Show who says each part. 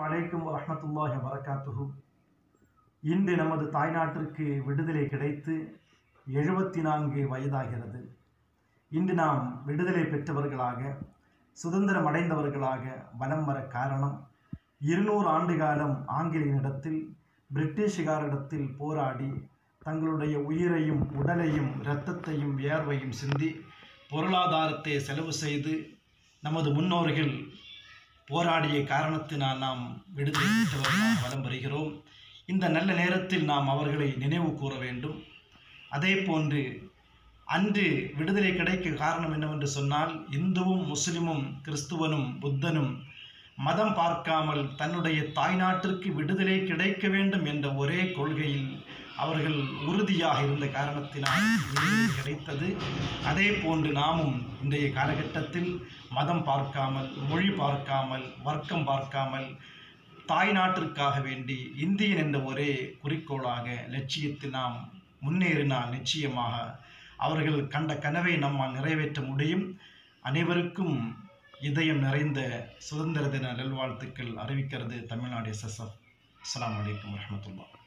Speaker 1: வலைக்கும் வரஹ்மத்துல்லாஹி வரகாத்துஹு இன்று நமது தாய்நாட்டிற்கு விடுதலை கிடைத்து எழுபத்தி நான்கு வயதாகிறது இன்று நாம் விடுதலை பெற்றவர்களாக சுதந்திரம் அடைந்தவர்களாக வலம் வர காரணம் இருநூறு ஆண்டு காலம் ஆங்கிலேயனிடத்தில் பிரிட்டிஷுகாரிடத்தில் போராடி தங்களுடைய உயிரையும் உடலையும் இரத்தத்தையும் வியர்வையும் சிந்தி பொருளாதாரத்தை செலவு செய்து நமது முன்னோர்கள் போராடிய காரணத்தினால் நாம் விடுதலை பெற்றவர்களாக வலம் வருகிறோம் இந்த நல்ல நேரத்தில் நாம் அவர்களை நினைவு கூற வேண்டும் அதே போன்று அன்று விடுதலை கிடைக்க காரணம் என்னவென்று சொன்னால் இந்துவும் முஸ்லிமும் கிறிஸ்துவனும் புத்தனும் மதம் பார்க்காமல் தன்னுடைய தாய்நாட்டிற்கு விடுதலை கிடைக்க வேண்டும் என்ற ஒரே கொள்கையில் அவர்கள் உறுதியாக இருந்த காரணத்தினால் விடுதலை கிடைத்தது அதே போன்று நாமும் இன்றைய காலகட்டத்தில் மதம் பார்க்காமல் மொழி பார்க்காமல் வர்க்கம் பார்க்காமல் தாய் நாட்டிற்காக வேண்டி இந்தியன் என்ற ஒரே குறிக்கோளாக லட்சியத்தில் நாம் முன்னேறினால் நிச்சயமாக அவர்கள் கண்ட கனவை நம்மால் நிறைவேற்ற முடியும் அனைவருக்கும் இதயம் நிறைந்த சுதந்திர தின நல்வாழ்த்துக்கள் அறிவிக்கிறது தமிழ்நாடு எஸ்எஸ்எஃப் அஸ்ஸலாமு அலைக்கும் வரஹ்மத்துல்லாஹ்